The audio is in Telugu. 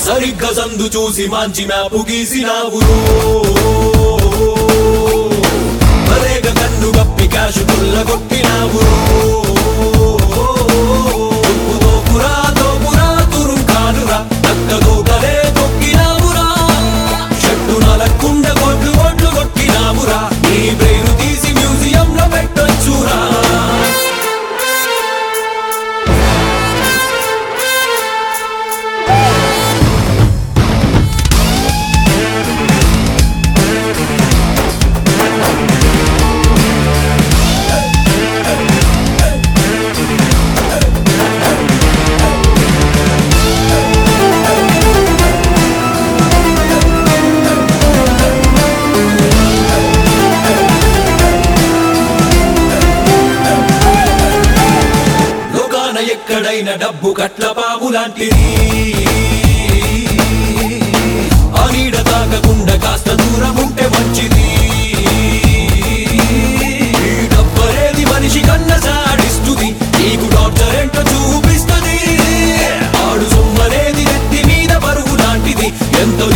సరిగ్గా సందు చూసి మంచి మ్యాపు గీసినావు మరేగ కన్ను గప్పి క్యాష్ కొల్లగొట్టినావు తుప్పుతో పురా తోపురా తురుం కానురా నక్కతో తలే తొక్కినావురా షట్టు నలక్కుండ కొట్లు కొట్లు కొట్టినావురా నీ బ్రెయిన్ తీసి మ్యూజియం లో పెట్టొచ్చురా లోకాన ఎక్కడైన డబ్బు కట్ల పాము లాంటిది ఆ నీడ తాకకుండా కాస్త దూరం ఉంటే మంచిది ఈ డబ్బనేది మనిషి కన్న సాడిస్తుంది నీకు డాక్టర్ ఏంటో చూపిస్తుంది ఆడు సొమ్మనేది నెత్తి మీద పరుగు లాంటిది ఎంత